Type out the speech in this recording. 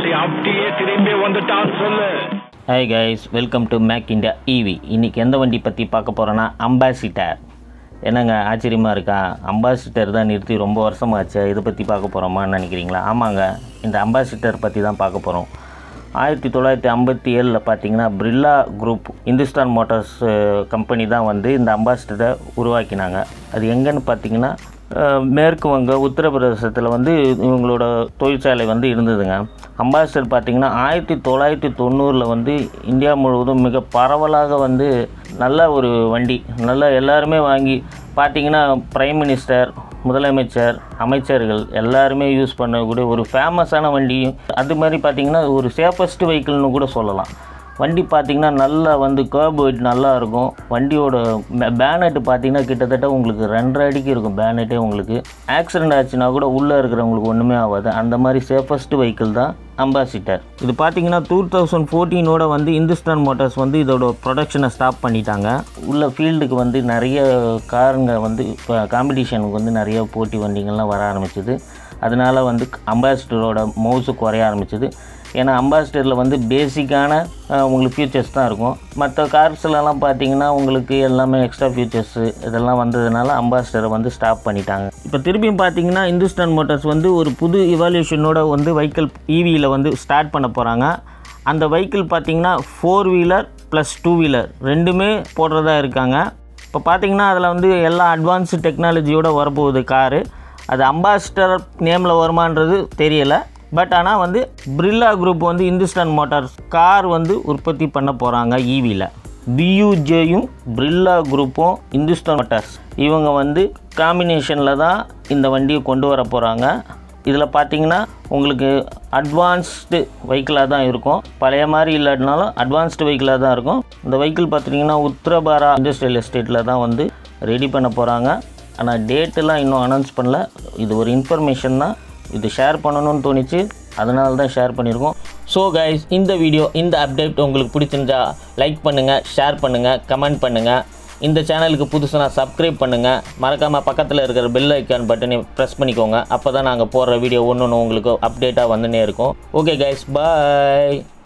முதலாளி அப்படியே திரும்பி வந்துட்டான் சொல்லு hi guys welcome to make India EV இன்றைக்கி எந்த வண்டி பற்றி பார்க்க போகிறோன்னா அம்பாசிட்டர் என்னங்க ஆச்சரியமாக இருக்கா அம்பாசிட்டர் தான் நிறுத்தி ரொம்ப வருஷமாச்சு இதை பற்றி பார்க்க போகிறோமான்னு நினைக்கிறீங்களா ஆமாங்க இந்த அம்பாசிட்டர் பற்றி தான் பார்க்க போகிறோம் ஆயிரத்தி தொள்ளாயிரத்தி ஐம்பத்தி ஏழில் பார்த்தீங்கன்னா Birla group Hindustan Motors company தான் வந்து இந்த அம்பாசிடரை உருவாக்கினாங்க அது எங்கன்னு பார்த்தீங்கன்னா அஹ், மேற்கு வங்க உத்தரப்பிரதேசத்தில் வந்து இவங்களோட தொழிற்சாலை வந்து இருந்ததுங்க அம்பாசிடர் பார்த்தீங்கன்னா ஆயிரத்தி தொள்ளாயிரத்தி தொண்ணூறில் வந்து இந்தியா முழுவதும் மிக பரவலாக வந்து நல்ல ஒரு வண்டி நல்லா எல்லாருமே வாங்கி பார்த்தீங்கன்னா பிரைம் மினிஸ்டர் முதலமைச்சர் அமைச்சர்கள் எல்லாருமே யூஸ் பண்ணக்கூடிய ஒரு ஃபேமஸான வண்டியும் அது மாதிரி பார்த்தீங்கன்னா ஒரு சேஃபஸ்ட் வெஹிக்கிள்னு கூட சொல்லலாம் வண்டி பார்த்தீங்கன்னா நல்லா வந்து கேர்ப் வெயிட் நல்லா இருக்கும் வண்டியோட பேனட்டு பார்த்தீங்கன்னா கிட்டத்தட்ட உங்களுக்கு ரெண்டரை அடிக்கு இருக்கும் பேனட்டே உங்களுக்கு ஆக்சிடென்ட் ஆச்சுன்னா கூட உள்ளே இருக்கிறவங்களுக்கு ஒன்றுமே ஆகாது அந்த மாதிரி சேஃபஸ்ட் வெஹிக்கிள் தான் அம்பாசிட்டர் இது பார்த்தீங்கன்னா டூ தௌசண்ட் ஃபோர்டீனோட வந்து இந்துஸ்தான் மோட்டார்ஸ் வந்து இதோட ப்ரொடக்ஷனை ஸ்டாப் பண்ணிட்டாங்க உள்ள ஃபீல்டுக்கு வந்து நிறைய காருங்க வந்து இப்போ காம்படிஷனுக்கு வந்து நிறைய போட்டி வண்டிங்கள்லாம் வர ஆரம்பிச்சது அதனால வந்து அம்பாசிடரோட மவுஸு குறைய ஆரம்பிச்சது ஏன்னா அம்பாசிடரில் வந்து பேசிக்கான அஹ், உங்களுக்கு ஃபியூச்சர்ஸ் தான் இருக்கும் மற்ற கார்ஸ்லலாம் பார்த்தீங்கன்னா உங்களுக்கு எல்லாமே எக்ஸ்ட்ரா ஃபியூச்சர்ஸு இதெல்லாம் வந்ததுனால அம்பாசிடரை வந்து ஸ்டாப் பண்ணிட்டாங்க இப்போ திரும்பியும் பார்த்தீங்கன்னா இந்துஸ்தான் மோட்டார்ஸ் வந்து ஒரு புது இவால்யூஷனோட வந்து வெஹிக்கிள் ஈவியில் வந்து ஸ்டார்ட் பண்ண போகிறாங்க அந்த வெஹிக்கிள் பார்த்தீங்கன்னா four wheeler plus two wheeler ரெண்டுமே போடுறதா இருக்காங்க இப்போ பார்த்தீங்கன்னா அதில் வந்து எல்லா அட்வான்ஸு டெக்னாலஜியோட வரப்போகுது காரு அது அம்பாசிடர் நேமில் வருமானது தெரியலை பட் ஆனால் வந்து பிர்லா குரூப் வந்து இந்துஸ்தான் மோட்டார்ஸ் கார் வந்து உற்பத்தி பண்ண போகிறாங்க ஈவியில் பியூஜேயும் பிர்லா குரூப்பும் இந்துஸ்தான் மோட்டார்ஸ் இவங்க வந்து காம்பினேஷனில் தான் இந்த வண்டியை கொண்டு வர போகிறாங்க இதில் பார்த்தீங்கன்னா உங்களுக்கு அட்வான்ஸ்டு வெஹிக்கிளாக தான் இருக்கும் பழைய மாதிரி இல்லாட்டினாலும் அட்வான்ஸ்டு வெஹிக்கிளாக தான் இருக்கும் இந்த வெஹிக்கிள் பார்த்தீங்கன்னா உத்தரபாரா இண்டஸ்ட்ரியல் எஸ்டேட்டில் தான் வந்து ரெடி பண்ண போகிறாங்க ஆனால் டேட்டெல்லாம் இன்னும் அனௌன்ஸ் பண்ணல இது ஒரு இன்ஃபர்மேஷன் தான் இது ஷேர் பண்ணணும்னு தோணுச்சு அதனால தான் ஷேர் பண்ணியிருக்கோம் ஸோ கைஸ் இந்த வீடியோ இந்த அப்டேட் உங்களுக்கு பிடிச்சிருந்தா லைக் பண்ணுங்கள் ஷேர் பண்ணுங்கள் கமெண்ட் பண்ணுங்கள் இந்த சேனலுக்கு புதுசுனா சப்ஸ்கிரைப் பண்ணுங்கள் மறக்காமல் பக்கத்தில் இருக்கிற பெல் ஐக்கான் பட்டனை ப்ரெஸ் பண்ணிக்கோங்க அப்போ தான் நாங்கள் போடுற வீடியோ ஒன்று ஒன்று உங்களுக்கு அப்டேட்டாக வந்துனே இருக்கும் ஓகே கைஸ் பாய்